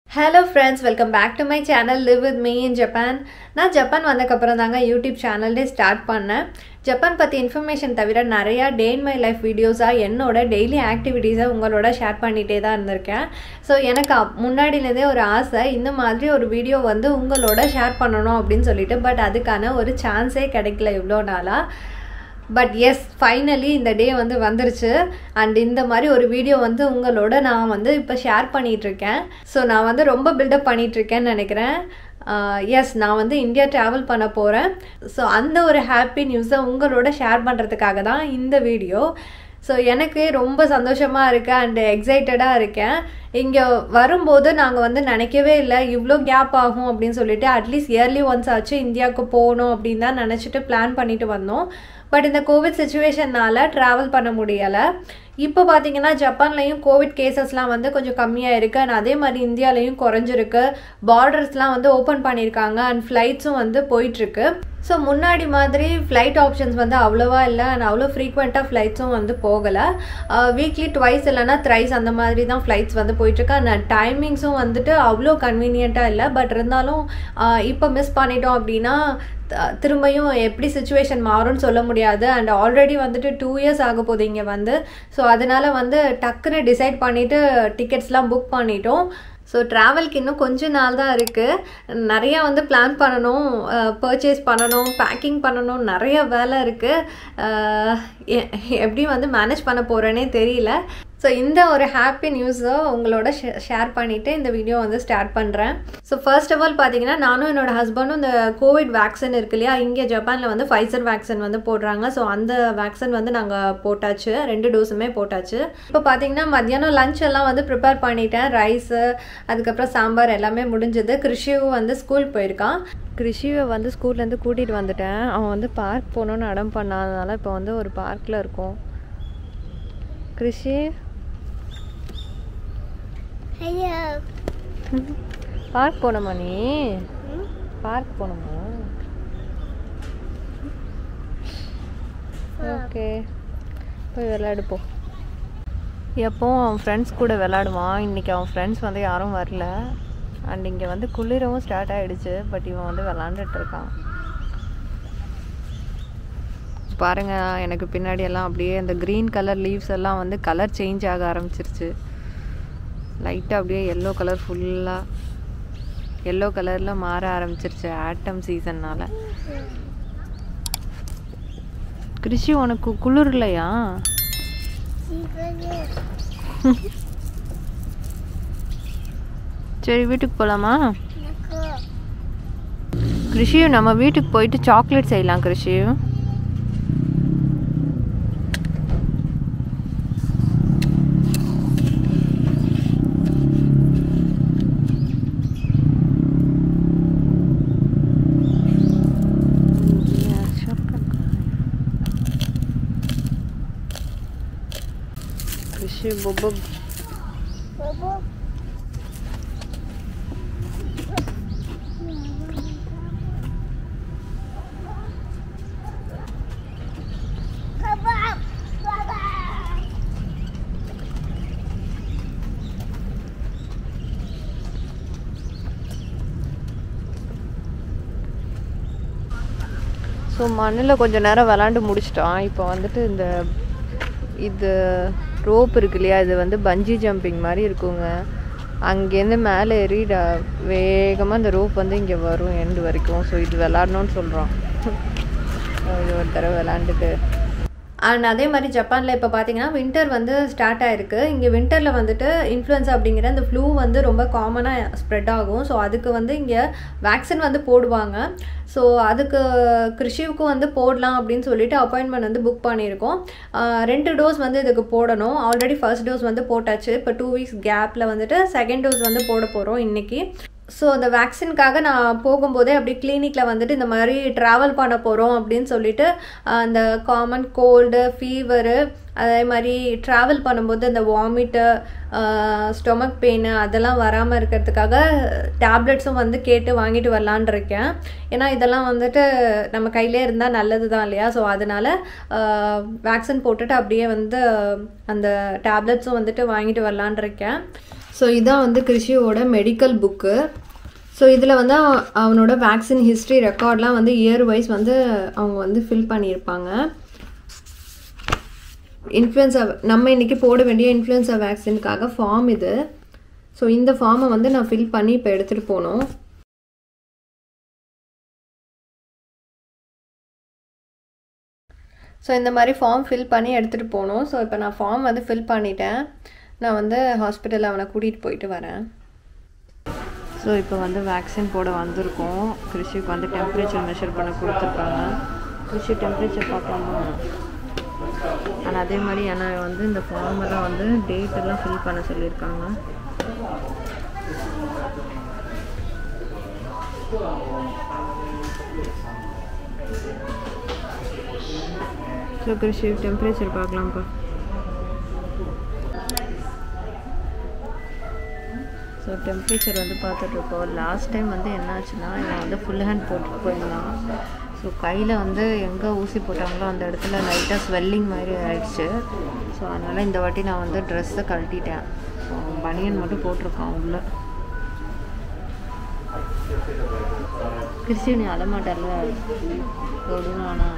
Hello friends welcome back to my channel live with me in Japan நான் ஜப்பான் வந்ததுக்கப்புறம் தாங்க YouTube சேனல்லே ஸ்டார்ட் பண்ணேன் ஜப்பான் பற்றி இன்ஃபர்மேஷன் தவிர நிறையா டே இன் மை லைஃப் வீடியோஸாக என்னோட டெய்லி ஆக்டிவிட்டீஸை உங்களோட ஷேர் பண்ணிகிட்டே தான் இருந்திருக்கேன் ஸோ எனக்கு அப்- முன்னாடிலேருந்தே ஒரு ஆசை இந்த மாதிரி ஒரு வீடியோ வந்து உங்களோட ஷேர் பண்ணணும் அப்படின்னு சொல்லிட்டு பட் அதுக்கான ஒரு சான்ஸே கிடைக்கல இவ்வளோ நாளாக பட் எஸ் ஃபைனலி இந்த டே வந்து வந்துருச்சு அண்ட் இந்த மாதிரி ஒரு வீடியோ வந்து உங்களோட நான் வந்து இப்போ ஷேர் பண்ணிகிட்ருக்கேன் ஸோ நான் வந்து ரொம்ப பில்டப் பண்ணிகிட்ருக்கேன்னு நினைக்கிறேன் எஸ் நான் வந்து இந்தியா ட்ராவல் பண்ண போகிறேன் ஸோ அந்த ஒரு ஹாப்பி நியூஸை உங்களோட ஷேர் பண்ணுறதுக்காக தான் இந்த வீடியோ ஸோ எனக்கு ரொம்ப சந்தோஷமாக இருக்கேன் அண்ட் எக்ஸைட்டடாக இருக்கேன் இங்கே வரும்போது நாங்கள் வந்து நினைக்கவே இல்லை இவ்வளோ கேப் ஆகும் அப்படின்னு சொல்லிட்டு அட்லீஸ்ட் இயர்லி ஒன்ஸ் ஆச்சு இந்தியாவுக்கு போகணும் அப்படின்னு தான் நினச்சிட்டு பிளான் பண்ணிட்டு வந்தோம் பட் இந்த கோவிட் சுச்சுவேஷன்னால ட்ராவல் பண்ண முடியலை இப்போ பார்த்தீங்கன்னா ஜப்பான்லேயும் கோவிட் கேசஸ்லாம் வந்து கொஞ்சம் கம்மியாக இருக்குது அண்ட் அதே மாதிரி இந்தியாலையும் குறைஞ்சிருக்கு பார்டர்ஸ்லாம் வந்து ஓப்பன் பண்ணியிருக்காங்க அண்ட் ஃப்ளைட்ஸும் வந்து போயிட்டுருக்கு ஸோ முன்னாடி மாதிரி ஃப்ளைட் ஆப்ஷன்ஸ் வந்து அவ்வளோவா இல்லை அண்ட் அவ்வளோ ஃப்ரீக்வெண்ட்டாக ஃப்ளைட்ஸும் வந்து போகலை வீக்லி ட்வைஸ் இல்லைனா த்ரைஸ் அந்த மாதிரி தான் ஃப்ளைட்ஸ் வந்து போயிட்டுருக்கு அண்ட் டைமிங்ஸும் வந்துட்டு அவ்வளோ கன்வீனியண்ட்டாக இல்லை பட் இருந்தாலும் இப்போ மிஸ் பண்ணிட்டோம் அப்படின்னா த- திரும்பியும் எப்படி சுச்சுவேஷன் மாறும்னு சொல்ல முடியாது அண்ட் ஆல்ரெடி வந்துட்டு டூ இயர்ஸ் ஆக போகுது இங்கே வந்து ஸோ அதனால வந்து டக்குன்னு டிசைட் பண்ணிவிட்டு டிக்கெட்ஸ்லாம் புக் பண்ணிட்டோம் ஸோ ட்ராவல்க்கு இன்னும் கொஞ்ச நாள் தான் இருக்குது நிறையா வந்து பிளான் பண்ணணும் பர்ச்சேஸ் பண்ணணும் பேக்கிங் பண்ணணும் நிறைய வேலை இருக்குது எப்படி வந்து மேனேஜ் பண்ண போகிறேனே தெரியல ஸோ இந்த ஒரு ஹாப்பி நியூஸை உங்களோட ஷேர் பண்ணிவிட்டு இந்த வீடியோ வந்து ஸ்டார்ட் பண்ணுறேன் ஸோ ஃபர்ஸ்ட் ஆஃப் ஆல் பார்த்தீங்கன்னா நானும் என்னோட ஹஸ்பண்டும் இந்த கோவிட் வேக்சின் இருக்கு இல்லையா இங்கே ஜப்பானில் வந்து ஃபைசர் வேக்சின் வந்து போடுறாங்க ஸோ அந்த வேக்சின் வந்து நாங்கள் போட்டாச்சு ரெண்டு டோஸுமே போட்டாச்சு இப்போ பார்த்தீங்கன்னா மத்தியானம் லஞ்ச் எல்லாம் வந்து ப்ரிப்பேர் பண்ணிட்டேன் ரைஸு அதுக்கப்புறம் சாம்பார் எல்லாமே முடிஞ்சது கிருஷிவும் வந்து ஸ்கூல் போயிருக்கான் கிருஷிவை வந்து ஸ்கூல்லேருந்து கூட்டிகிட்டு வந்துட்டேன் அவன் வந்து பார்க் போகணுன்னு அடம் பண்ணாதனால இப்போ வந்து ஒரு பார்க்கில் இருக்கோம் கிருஷி Hello. பார்க் போனோமா நீ பார்க் போனோமா ஓகே போய் விளையாடு போ எப்போவும் அவன் ஃப்ரெண்ட்ஸ் கூட விளையாடுவான் இன்றைக்கி அவன் ஃப்ரெண்ட்ஸ் வந்து யாரும் வரல அண்ட் இங்கே வந்து குளிரவும் ஸ்டார்ட் ஆகிடுச்சு பட் இவன் வந்து விளாண்டுட்டு இருக்கான் பாருங்க எனக்கு பின்னாடி எல்லாம் அப்படியே அந்த க்ரீன் கலர் லீவ்ஸ் எல்லாம் வந்து கலர் சேஞ்ச் ஆக ஆரம்பிச்சிருச்சு லைட்டாக அப்படியே எல்லோ கலர் ஃபுல்லாக எல்லோ கலரில் மாற ஆரம்பிச்சிருச்சு ஆட்டம் சீசன்னால் கிருஷி உனக்கு குளிர் இல்லையா சரி வீட்டுக்கு போகலாமா கிருஷி நம்ம வீட்டுக்கு போயிட்டு சாக்லேட் செய்யலாம் கிருஷி கிருஷி பொಬ್ಬ ஸோ மண்ணில் கொஞ்ச நேரம் விளாண்டு முடிச்சிட்டோம் இப்போ வந்துட்டு இந்த இது ரோப் இருக்கு இல்லையா இது வந்து பஞ்சி ஜம்பிங் மாதிரி இருக்குங்க அங்கேருந்து மேலே ஏறி ட- வேகமாக இந்த ரோப் வந்து இங்கே வரும் எண்டு வரைக்கும் ஸோ இது விளாடணும்னு சொல்கிறோம் இது ஒரு தடவை விளாண்டுட்டு அண்ட் அதே மாதிரி ஜப்பானில் இப்போ பார்த்தீங்கன்னா வின்டர் வந்து ஸ்டார்ட் ஆயிருக்கு இங்கே வின்டரில் வந்துட்டு இன்ஃப்ளூயன்ஸா அப்படிங்கிற அந்த ஃப்ளூ வந்து ரொம்ப காமனாக ஸ்ப்ரெட் ஆகும் ஸோ அதுக்கு வந்து இங்கே வேக்சின் வந்து போடுவாங்க ஸோ அதுக்கு கிருஷிவுக்கும் வந்து போடலாம் அப்படின்னு சொல்லிட்டு அப்பாயின்மெண்ட் வந்து புக் பண்ணியிருக்கோம் ஆஹ் ரெண்டு டோஸ் வந்து இதுக்கு போடணும் ஆல்ரெடி ஃபர்ஸ்ட் டோஸ் வந்து போட்டாச்சு இப்போ டூ வீக்ஸ் கேப்பில் வந்துட்டு செகண்ட் டோஸ் வந்து போட போகிறோம் இன்னைக்கு ஸோ அந்த வேக்சினுக்காக நான் போகும்போதே அப்படி கிளினிக்கில் வந்துட்டு இந்த மாதிரி ட்ராவல் பண்ண போகிறோம் அப்படின்னு சொல்லிட்டு ஆஹ் அந்த காமன் கோல்டு ஃபீவரு அதே மாதிரி ட்ராவல் பண்ணும்போது அந்த வாமிட்டு ஸ்டொமக் பெயின் அதெல்லாம் வராமல் இருக்கிறதுக்காக டேப்லெட்ஸும் வந்து கேட்டு வாங்கிட்டு வரலான் இருக்கேன் ஏன்னா இதெல்லாம் வந்துட்டு நம்ம கையிலே இருந்தால் நல்லது தான் இல்லையா ஸோ அதனால் வேக்சின் போட்டுட்டு அப்படியே வந்து அந்த டேப்லெட்ஸும் வந்துட்டு வாங்கிட்டு வரலான் இருக்கேன் ஸோ இதான் வந்து கிருஷியோட மெடிக்கல் புக்கு ஸோ இதில் வந்து அவ- அவனோட வேக்சின் ஹிஸ்ட்ரி ரெக்கார்ட்லாம் வந்து இயர் வைஸ் வந்து அவங்க வந்து ஃபில் பண்ணியிருப்பாங்க இன்ஃப்ளூயன்ஸா நம்ம இன்றைக்கி போட வேண்டிய இன்ஃப்ளூயன்ஸா வேக்சினுக்காக ஃபார்ம் இது ஸோ இந்த ஃபார்மை வந்து நான் ஃபில் பண்ணி இப்போ எடுத்துகிட்டு போகணும் ஸோ இந்த மாதிரி ஃபார்ம் ஃபில் பண்ணி எடுத்துகிட்டு போகணும் ஸோ இப்போ நான் ஃபார்ம் வந்து ஃபில் பண்ணிட்டேன் நான் வந்து ஹாஸ்பிட்டல் அவனை கூட்டிகிட்டு போயிட்டு வரேன் ஸோ இப்போ வந்து வேக்சின் போட வந்திருக்கோம் கிருஷிக்கு வந்து டெம்பரேச்சர் மெஷர் பண்ண கொடுத்துருக்காங்க கிருஷி டெம்பரேச்சர் பார்க்கலாமா ஆனால் அதே மாதிரி ஏன்னா வந்து இந்த ஃபார்மெல்லாம் வந்து டேட் எல்லாம் ஃபில் பண்ண சொல்லியிருக்காங்க ஸோ கிருஷி டெம்பரேச்சர் பார்க்கலாம்ப்பா ஸோ டெம்பரேச்சர் வந்து பார்த்துட்ருக்கோம் லாஸ்ட் டைம் வந்து என்னாச்சுன்னா இவன் வந்து ஃபுல் ஹேண்ட் போட்டுட்டு போயிருந்தான் ஸோ கையில் வந்து எங்கே ஊசி போட்டாங்களோ அந்த இடத்துல லைட்டாக ஸ்வெல்லிங் மாதிரி ஆயிடுச்சு ஸோ அதனால் இந்த வாட்டி நான் வந்து ட்ரெஸ்ஸை கழட்டிட்டேன் ஸோ பனியன் மட்டும் போட்டிருக்கான் உள்ள கிறிஸ்டி நீ அழமாட்டல தொடுவானா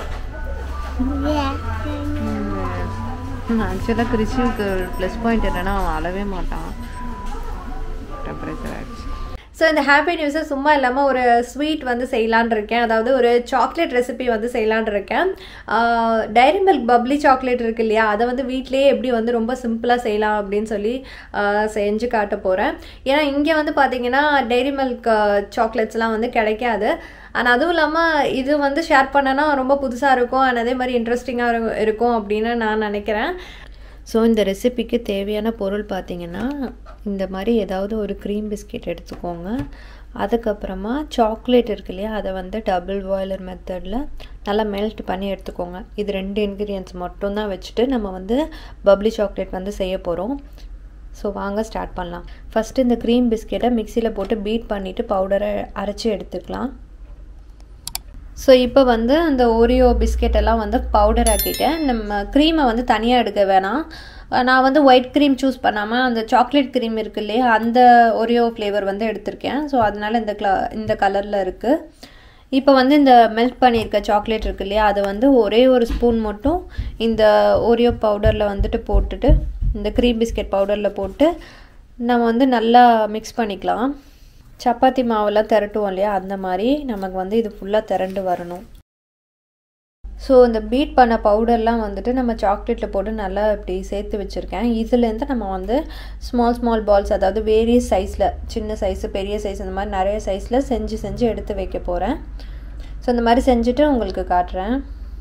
ஆக்சுவலாக கிறிஸ்டியூக்கு ப்ளஸ் பாயிண்ட் என்னன்னா அவன் அழவே மாட்டான் டெம்பரேச்சர் ஆயிடுச்சு ஸோ இந்த ஹாப்பி நியூஸை சும்மா இல்லாமல் ஒரு ஸ்வீட் வந்து செய்யலான் இருக்கேன் அதாவது ஒரு சாக்லேட் ரெசிபி வந்து செய்யலான் இருக்கேன் டைரி மில்க் பப்ளி சாக்லேட் இருக்கு இல்லையா அதை வந்து வீட்டிலேயே எப்படி வந்து ரொம்ப சிம்பிளாக செய்யலாம் அப்படின்னு சொல்லி ஆஹ், செஞ்சு காட்ட போகிறேன் ஏன்னா இங்கே வந்து பார்த்தீங்கன்னா டைரி மில்க் சாக்லேட்ஸ்லாம் வந்து கிடைக்காது ஆனால் அதுவும் இல்லாமல் இது வந்து ஷேர் பண்ணனா ரொம்ப புதுசாக இருக்கும் and அதே மாதிரி இன்ட்ரெஸ்டிங்காக இருக்கும் அப்படின்னு நான் நினைக்கிறேன் ஸோ இந்த ரெசிபிக்கு தேவையான பொருள் பார்த்தீங்கன்னா இந்த மாதிரி ஏதாவது ஒரு க்ரீம் பிஸ்கெட் எடுத்துக்கோங்க அதுக்கப்புறமா சாக்லேட் இருக்கு இல்லையா அதை வந்து டபுள் பாய்லர் மெத்தடில் நல்லா மெல்ட் பண்ணி எடுத்துக்கோங்க இது ரெண்டு இன்க்ரீடியன்ஸ் மட்டும்தான் வச்சுட்டு நம்ம வந்து பப்ளி சாக்லேட் வந்து செய்ய போகிறோம் ஸோ வாங்க ஸ்டார்ட் பண்ணலாம் ஃபஸ்ட்டு இந்த க்ரீம் பிஸ்கெட்டை மிக்சியில் போட்டு பீட் பண்ணிவிட்டு பவுடரை அரைச்சி எடுத்துக்கலாம் ஸோ இப்போ வந்து அந்த ஓரியோ பிஸ்கெட் எல்லாம் வந்து பவுடர் ஆக்கிட்டேன் நம்ம க்ரீமை வந்து தனியாக எடுக்க வேணாம் அஹ் நான் வந்து ஒயிட் க்ரீம் சூஸ் பண்ணாமல் அந்த சாக்லேட் க்ரீம் இருக்கு இல்லையா அந்த ஒரியோ ஃப்ளேவர் வந்து எடுத்திருக்கேன் ஸோ அதனால இந்த க்ள இந்த கலரில் இருக்குது இப்போ வந்து இந்த மெல்ட் பண்ணியிருக்க சாக்லேட் இருக்கு இல்லையா அதை வந்து ஒரே ஒரு ஸ்பூன் மட்டும் இந்த ஓரியோ பவுடரில் வந்துட்டு போட்டுட்டு இந்த க்ரீம் பிஸ்கெட் பவுடரில் போட்டு நம்ம வந்து நல்லா மிக்ஸ் பண்ணிக்கலாம் சப்பாத்தி மாவெல்லாம் திரட்டுவோம் இல்லையா அந்த மாதிரி நமக்கு வந்து இது ஃபுல்லாக திரண்டு வரணும் ஸோ இந்த பீட் பண்ண பவுடர்லாம் வந்துட்டு நம்ம சாக்லேட்டில் போட்டு நல்லா இப்படி சேர்த்து வச்சுருக்கேன் இதுலேருந்து நம்ம வந்து ஸ்மால் ஸ்மால் பால்ஸ் அதாவது வேரியஸ் சைஸில் சின்ன சைஸு பெரிய சைஸ் அந்த மாதிரி நிறைய சைஸில் செஞ்சு செஞ்சு எடுத்து வைக்க போகிறேன் ஸோ இந்த மாதிரி செஞ்சுட்டு உங்களுக்கு காட்டுறேன்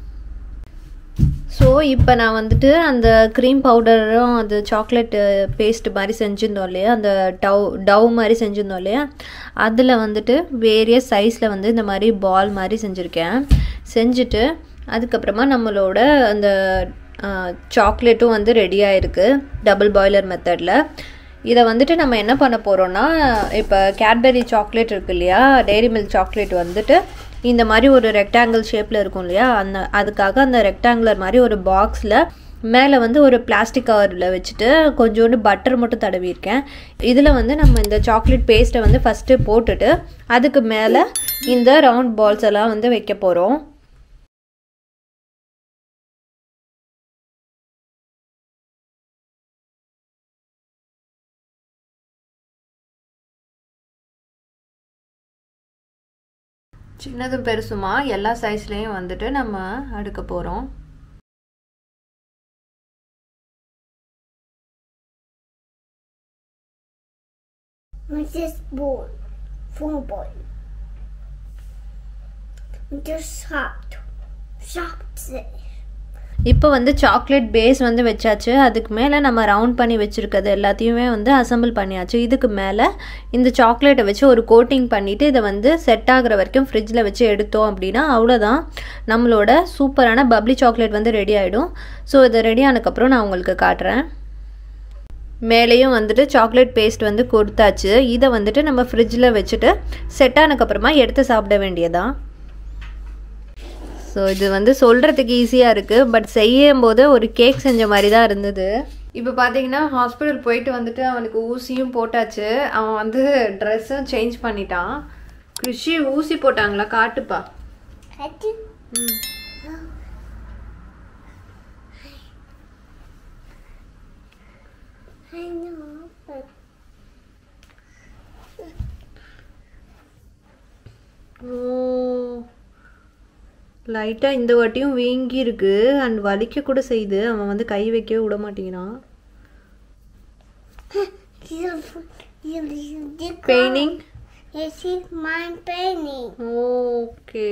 ஸோ இப்போ நான் வந்துட்டு அந்த க்ரீம் பவுடரும் அது சாக்லேட்டு பேஸ்ட் மாதிரி செஞ்சுருந்தோம் இல்லையா அந்த டவ் டவ் மாதிரி செஞ்சுருந்தோம் இல்லையா அதில் வந்துட்டு வேரியஸ் சைஸில் வந்து இந்த மாதிரி பால் மாதிரி செஞ்சுருக்கேன் செஞ்சுட்டு அதுக்கப்புறமா நம்மளோட அந்த சாக்லேட்டும் வந்து ரெடி ஆயிருக்கு டபுள் பாய்லர் மெத்தடில் இதை வந்துட்டு நம்ம என்ன பண்ண போகிறோம்னா இப்போ கேட்பரி சாக்லேட் இருக்கு இல்லையா டெய்ரி மில்க் சாக்லேட் வந்துட்டு இந்த மாதிரி ஒரு ரெக்டாங்கிள் ஷேப்பில் இருக்கும் இல்லையா அந்த அதுக்காக அந்த ரெக்டாங்குலர் மாதிரி ஒரு பாக்ஸில் மேலே வந்து ஒரு பிளாஸ்டிக் கவரில் வச்சுட்டு கொஞ்சோண்டு பட்டர் மட்டும் தடவியிருக்கேன் இதில் வந்து நம்ம இந்த சாக்லேட் பேஸ்ட்டை வந்து ஃபஸ்ட்டு போட்டுட்டு அதுக்கு மேலே இந்த ரவுண்ட் பால்ஸ் எல்லாம் வந்து வைக்க போகிறோம் சின்னதும் பெருசுமா எல்லா சைஸ்லேயும் வந்துட்டு நம்ம அடுக்க போகிறோம் What's this ball? Four ball. Just soft. Soft this. இப்போ வந்து சாக்லேட் பேஸ் வந்து வச்சாச்சு அதுக்கு மேலே நம்ம ரவுண்ட் பண்ணி வச்சுருக்கிறது எல்லாத்தையுமே வந்து அசம்பிள் பண்ணியாச்சு இதுக்கு மேலே இந்த சாக்லேட்டை வச்சு ஒரு கோட்டிங் பண்ணிவிட்டு இதை வந்து செட் ஆகுற வரைக்கும் ஃப்ரிட்ஜில் வச்சு எடுத்தோம் அப்படின்னா அவ்வளோதான் நம்மளோட சூப்பரான பப்ளி சாக்லேட் வந்து ரெடி ஆகிடும் ஸோ இது ரெடி ஆனதுக்கப்புறம் நான் உங்களுக்கு காட்டுறேன் மேலேயும் வந்துட்டு சாக்லேட் பேஸ்ட் வந்து கொடுத்தாச்சு இதை வந்துட்டு நம்ம ஃப்ரிட்ஜில் வச்சுட்டு செட் ஆனதுக்கப்புறமா எடுத்து சாப்பிட வேண்டியதான் ஸோ இது வந்து சொல்கிறதுக்கு ஈஸியாக இருக்குது பட் செய்யும் போது ஒரு கேக் செஞ்ச மாதிரி தான் இருந்தது இப்போ பார்த்தீங்கன்னா ஹாஸ்பிட்டல் போயிட்டு வந்துட்டு அவனுக்கு ஊசியும் போட்டாச்சு அவன் வந்து ட்ரெஸ்ஸும் சேஞ்ச் பண்ணிட்டான் கிருஷி ஊசி போட்டாங்களா காட்டுப்பா Had to. ம் I know, but ஓ லைட்டாக இந்த வாட்டியும் வீங்கி இருக்கு அண்ட் வலிக்க கூட செய்யுது அவன் வந்து கை வைக்கவே விட மாட்டேங்கிறான் you, you, you did பெயினிங் Yes, it's mine painting. Okay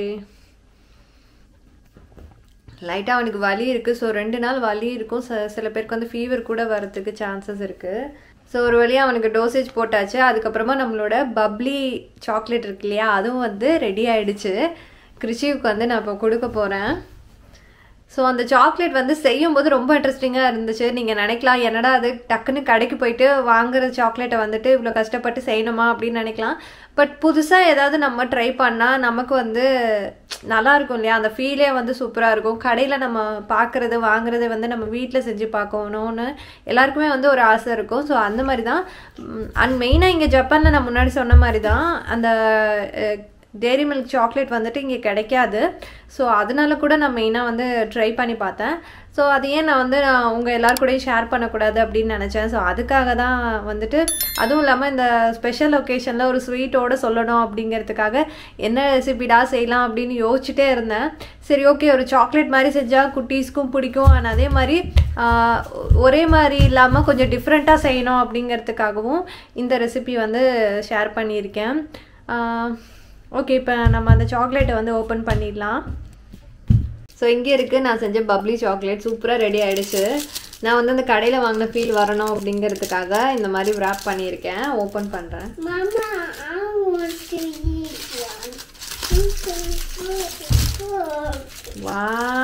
லைட்டாக அவனுக்கு வலி இருக்குது ஸோ ரெண்டு நாள் வலி இருக்கும் ச சில பேருக்கு வந்து ஃபீவர் கூட வரதுக்கு சான்சஸ் இருக்குது ஸோ ஒரு வழியாக அவனுக்கு டோசேஜ் போட்டாச்சு அதுக்கப்புறமா நம்மளோட பப்ளி சாக்லேட் இருக்கு இல்லையா அதுவும் வந்து ரெடி ஆயிடுச்சு கிருஷிவுக்கு வந்து நான் இப்போ கொடுக்க போகிறேன் ஸோ அந்த சாக்லேட் வந்து செய்யும்போது ரொம்ப இன்ட்ரெஸ்டிங்காக இருந்துச்சு நீங்கள் நினைக்கலாம் என்னடா அது டக்குன்னு கடைக்கு போயிட்டு வாங்குற சாக்லேட்டை வந்துட்டு இவ்வளோ கஷ்டப்பட்டு செய்யணுமா அப்படின்னு நினைக்கலாம் பட் புதுசாக ஏதாவது நம்ம ட்ரை பண்ணால் நமக்கு வந்து நல்லா இருக்கும் இல்லையா அந்த ஃபீலே வந்து சூப்பராக இருக்கும் கடையில் நம்ம பார்க்குறது வாங்குறது வந்து நம்ம வீட்டில் செஞ்சு பார்க்கணும்னு எல்லாருக்குமே வந்து ஒரு ஆசை இருக்கும் ஸோ அந்த மாதிரி தான் அண்ட் மெயினாக இங்கே ஜப்பானில் நான் முன்னாடி சொன்ன மாதிரி தான் அந்த அஹ், டேரி மில்க் சாக்லேட் வந்துட்டு இங்கே கிடைக்காது ஸோ அதனால கூட நான் மெயினாக வந்து ட்ரை பண்ணி பார்த்தேன் ஸோ அது ஏன் நான் வந்து நான் உங்கள் எல்லார் கூடயும் ஷேர் பண்ணக்கூடாது அப்படின்னு நினச்சேன் ஸோ அதுக்காக தான் வந்துட்டு அதுவும் இல்லாமல் இந்த ஸ்பெஷல் ஒகேஷனில் ஒரு ஸ்வீட்டோடு சொல்லணும் அப்படிங்கிறதுக்காக என்ன ரெசிபிடா செய்யலாம் அப்படின்னு யோசிச்சுட்டே இருந்தேன் சரி ஓகே ஒரு சாக்லேட் மாதிரி செஞ்சால் குட்டீஸ்க்கும் பிடிக்கும் அண்ட் அதே மாதிரி ஆஹ், ஒரே மாதிரி இல்லாமல் கொஞ்சம் டிஃப்ரெண்ட்டாக செய்யணும் அப்படிங்கிறதுக்காகவும் இந்த ரெசிபி வந்து ஷேர் பண்ணியிருக்கேன் ஆஹ், ஓகே இப்போ நம்ம அந்த சாக்லேட்டை வந்து ஓப்பன் பண்ணிடலாம் ஸோ இங்கே இருக்குது நான் செஞ்ச பப்ளி சாக்லேட் சூப்பராக ரெடி ஆயிடுச்சு நான் வந்து அந்த கடையில் வாங்கின ஃபீல் வரணும் அப்படிங்கிறதுக்காக இந்த மாதிரி wrap பண்ணியிருக்கேன் ஓப்பன் பண்ணுறேன் Mama, I want to eat one. You can put it வா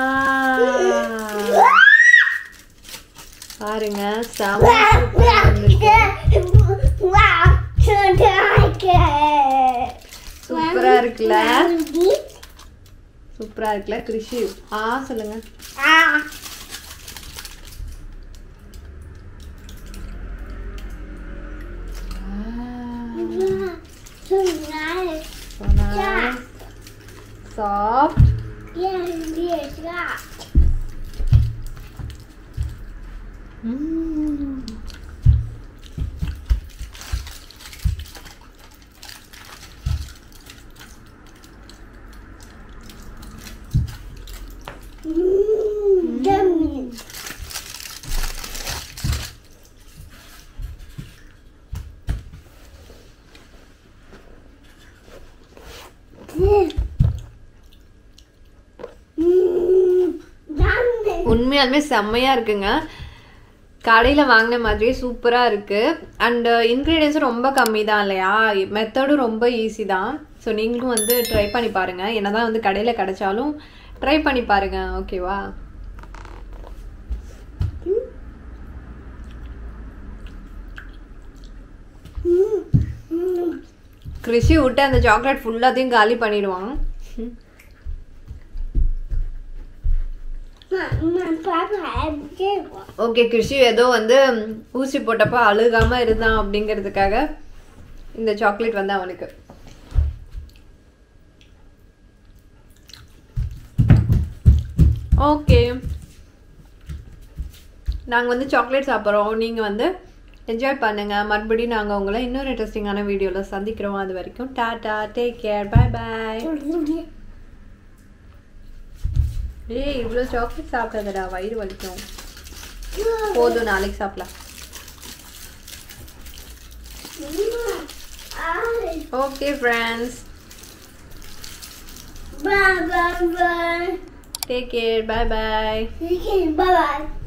பாருங்க செம சூப்பரா வந்திருக்கு. Wow, so like it. சூப்பரா இருக்குல்ல Eat? சூப்பரா இருக்குல்ல கிருஷி ஆ சொல்லுங்க Ah. Yeah, so nice. Soft Yeah, yes, yeah. Mm, yummy. Mm, yummy. உண்மையாலுமே செம்மையா இருக்குங்க கடையில் வாங்கின மாதிரியே சூப்பராக இருக்குது அண்ட் இன்க்ரீடியன்ஸும் ரொம்ப கம்மி தான் இல்லையா மெத்தடும் ரொம்ப ஈஸி தான் ஸோ நீங்களும் வந்து ட்ரை பண்ணி பாருங்கள் என்னதான் வந்து கடையில் கிடைச்சாலும் ட்ரை பண்ணி பாருங்க ஓகேவா Mm, mm. கிருஷி விட்டு அந்த சாக்லேட் ஃபுல்லாத்தையும் காலி பண்ணிடுவான் My, my papa had this one. Okay Krishi ஏதோ வந்து ஊசி போட்டப்ப அழுகாம இருந்தான் அப்படிங்கிறதுக்காக இந்த சாக்லேட் வந்து அவனுக்கு ஓகே நாங்கள் வந்து சாக்லேட் சாப்பிட்றோம் நீங்கள் வந்து என்ஜாய் பண்ணுங்க மறுபடியும் நாங்கள் உங்களை இன்னொரு இன்ட்ரெஸ்டிங்கான வீடியோவில் சந்திக்கிறோம் அது வரைக்கும் tata take care bye bye ஏய் இவ்வளோ சாக்லேட் சாப்பிடாதடா வயிறு வலிக்கும் போதும் நாளைக்கு சாப்பிடலாம் okay friends Bye bye bye. Take care bye bye Okay, bye bye.